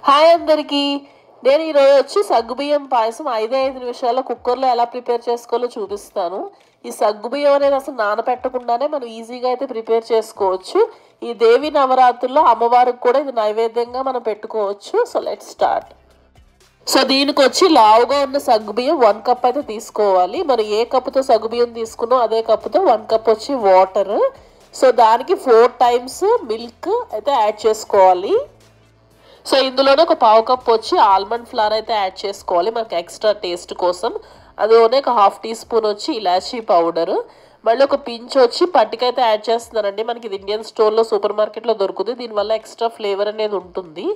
hi అందరికీ నేను ఈరోజు వచ్చి సగ్గుబియ్యం పాయసం ఐదే ఐదు నిమిషాల్లో కుక్కర్లో ఎలా ప్రిపేర్ చేసుకోవాలో చూపిస్తాను ఈ సగ్గుబియ్యం అనేది అసలు నానబెట్టకుండానే మనం ఈజీగా అయితే ప్రిపేర్ చేసుకోవచ్చు ఈ దేవి నవరాత్రుల్లో అమ్మవారికి కూడా ఇది నైవేద్యంగా మనం పెట్టుకోవచ్చు సో లెట్ స్టార్ట్ సో దీనికి వచ్చి లావుగా ఉన్న సగ్గుబియ్యం వన్ కప్ అయితే తీసుకోవాలి మనం ఏ కప్పుతో సగ్గుబియ్యం తీసుకున్నాం అదే కప్పుతో వన్ కప్ వచ్చి వాటర్ సో దానికి ఫోర్ టైమ్స్ మిల్క్ అయితే యాడ్ చేసుకోవాలి సో ఇందులోనే ఒక పావు కప్ వచ్చి ఆల్మండ్ ఫ్లవర్ అయితే యాడ్ చేసుకోవాలి మనకి ఎక్స్ట్రా టేస్ట్ కోసం అదిలోనే ఒక హాఫ్ టీ స్పూన్ వచ్చి ఇలాచీ పౌడర్ మళ్ళీ ఒక పించ్ వచ్చి పట్టికైతే యాడ్ చేస్తున్నానండి మనకి ఇది ఇండియన్ స్టోర్లో సూపర్ మార్కెట్లో దొరుకుతుంది దీనివల్ల ఎక్స్ట్రా ఫ్లేవర్ అనేది ఉంటుంది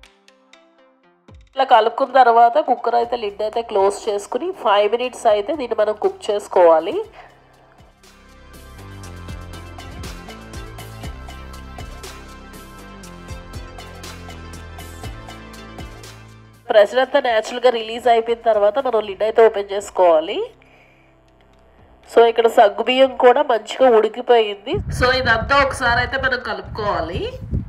ఇలా కలుపుకున్న తర్వాత కుక్కర్ అయితే లిడ్ అయితే క్లోజ్ చేసుకుని ఫైవ్ మినిట్స్ అయితే దీన్ని మనం కుక్ చేసుకోవాలి ప్రెషర్ అంతా న్యాచురల్గా రిలీజ్ అయిపోయిన తర్వాత మనం లిడ్ అయితే ఓపెన్ చేసుకోవాలి సో ఇక్కడ సగ్గు బియ్యం కూడా మంచిగా ఉడికిపోయింది సో ఇదంతా ఒకసారి అయితే మనం కలుపుకోవాలి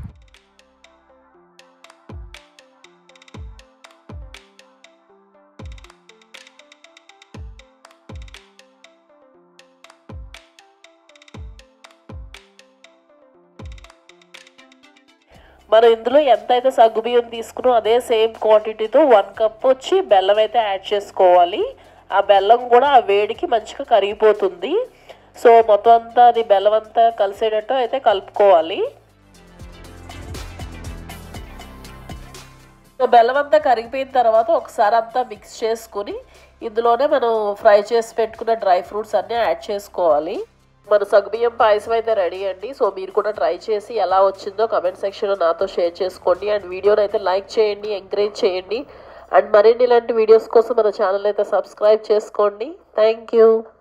మనం ఇందులో ఎంత అయితే సగ్గుబియ్యం తీసుకున్నాం అదే సేమ్ క్వాంటిటీతో వన్ కప్ వచ్చి బెల్లం అయితే యాడ్ చేసుకోవాలి ఆ బెల్లం కూడా ఆ వేడికి మంచిగా కరిగిపోతుంది సో మొత్తం అంతా అది బెల్లం అంతా కలిసేటట్టు అయితే కలుపుకోవాలి సో బెల్లం అంతా కరిగిపోయిన తర్వాత ఒకసారి అంతా మిక్స్ చేసుకుని ఇందులోనే మనం ఫ్రై చేసి పెట్టుకున్న డ్రై ఫ్రూట్స్ అన్నీ యాడ్ చేసుకోవాలి మన సగ్గుబియ్యం పాయసం అయితే రెడీ అండి సో మీరు కూడా ట్రై చేసి ఎలా వచ్చిందో కమెంట్ సెక్షన్లో నాతో షేర్ చేసుకోండి అండ్ వీడియోని అయితే లైక్ చేయండి ఎంకరేజ్ చేయండి అండ్ మరిన్ని ఇలాంటి వీడియోస్ కోసం మన ఛానల్ అయితే సబ్స్క్రైబ్ చేసుకోండి థ్యాంక్ యూ